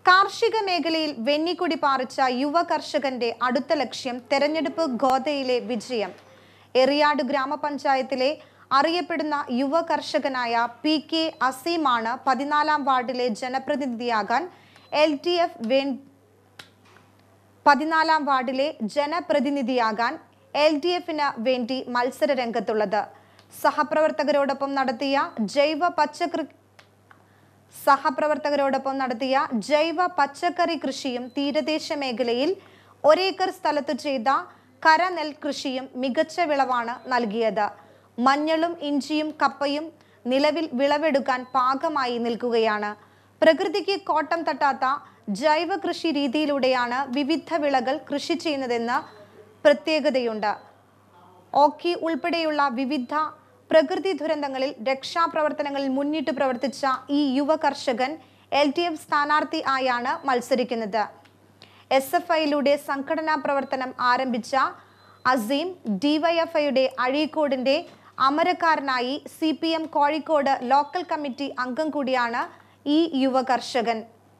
കാർഷിക മേഖലയിൽ വെന്നിക്കൊടി പാറിച്ച യുവ കർഷകന്റെ അടുത്ത ലക്ഷ്യം തെരഞ്ഞെടുപ്പ് ഗോതയിലെ വിജയം എറിയാട് ഗ്രാമപഞ്ചായത്തിലെ അറിയപ്പെടുന്ന യുവ കർഷകനായ പി കെ അസീമാണ് പതിനാലാം വാർഡിലെ ജനപ്രതിനിധിയാകാൻ എൽ ഡി എഫ് വേ പതിനാലാം വാർഡിലെ ജനപ്രതിനിധിയാകാൻ എൽ ഡി എഫിന് വേണ്ടി മത്സര രംഗത്തുള്ളത് സഹപ്രവർത്തകരോടൊപ്പം നടത്തിയ ജൈവ പച്ചക്കറി സഹപ്രവർത്തകരോടൊപ്പം നടത്തിയ ജൈവ പച്ചക്കറി കൃഷിയും തീരദേശ മേഖലയിൽ ഒരേക്കർ സ്ഥലത്ത് ചെയ്ത കരനെൽ കൃഷിയും മികച്ച വിളവാണ് നൽകിയത് മഞ്ഞളും ഇഞ്ചിയും കപ്പയും നിലവിൽ വിളവെടുക്കാൻ പാകമായി നിൽക്കുകയാണ് പ്രകൃതിക്ക് കോട്ടം തട്ടാത്ത ജൈവ കൃഷി രീതിയിലൂടെയാണ് വിവിധ വിളകൾ കൃഷി ചെയ്യുന്നതെന്ന് പ്രത്യേകതയുണ്ട് ഓക്കി ഉൾപ്പെടെയുള്ള വിവിധ പ്രകൃതി ദുരന്തങ്ങളിൽ രക്ഷാപ്രവർത്തനങ്ങളിൽ മുന്നിട്ട് പ്രവർത്തിച്ച ഈ യുവ കർഷകൻ എൽ ഡി എഫ് സ്ഥാനാർത്ഥി ആയാണ് മത്സരിക്കുന്നത് എസ് എഫ് ഐയിലൂടെ സംഘടനാ പ്രവർത്തനം ആരംഭിച്ച അസീം ഡിവൈഎഫ്ഐയുടെ അഴീക്കോടിന്റെ അമരക്കാരനായി C P M Kozhikode local committee അംഗം കൂടിയാണ് ഈ യുവ കർഷകൻ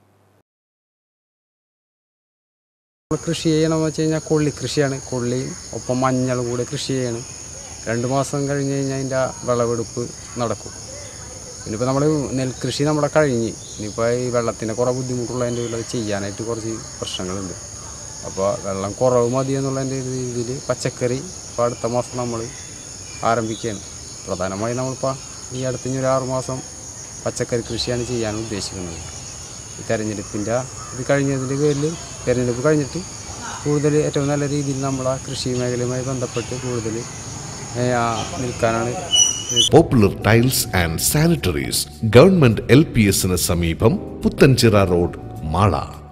നമ്മൾ കൃഷി ചെയ്യണമെന്ന് വെച്ച് കഴിഞ്ഞാൽ കൊള്ളി കൃഷിയാണ് കൊള്ളിയും ഒപ്പം മഞ്ഞളും കൂടെ കൃഷി ചെയ്യണം രണ്ട് മാസം കഴിഞ്ഞ് കഴിഞ്ഞാൽ അതിൻ്റെ വിളവെടുപ്പ് നടക്കും ഇനിയിപ്പോൾ നമ്മൾ നെൽകൃഷി നമ്മുടെ കഴിഞ്ഞ് ഇനിയിപ്പോൾ ഈ വെള്ളത്തിൻ്റെ കുറേ ബുദ്ധിമുട്ടുള്ളതിൻ്റെ പേരിൽ അത് ചെയ്യാനായിട്ട് കുറച്ച് പ്രശ്നങ്ങളുണ്ട് അപ്പോൾ വെള്ളം കുറവ് മതി എന്നുള്ളതിൻ്റെ രീതിയിൽ പച്ചക്കറി ഇപ്പോൾ അടുത്ത മാസം നമ്മൾ ആരംഭിക്കുകയാണ് പ്രധാനമായും നമ്മളിപ്പോൾ ഈ അടുത്ത ഇനി ഒരു ആറ് മാസം പച്ചക്കറി കൃഷിയാണ് ചെയ്യാൻ ഉദ്ദേശിക്കുന്നത് ഈ തെരഞ്ഞെടുപ്പിൻ്റെ ഇത് കഴിഞ്ഞതിൻ്റെ പേരിൽ തെരഞ്ഞെടുപ്പ് കഴിഞ്ഞിട്ട് കൂടുതൽ ഏറ്റവും നല്ല രീതിയിൽ നമ്മൾ ആ കൃഷി മേഖലയുമായി ബന്ധപ്പെട്ട് കൂടുതൽ ഏ, ആ, നിൽക്കാനാണ് popular tiles and sanitaries government L P എസിന് സമീപം പുത്തൻചിറ റോഡ് മാള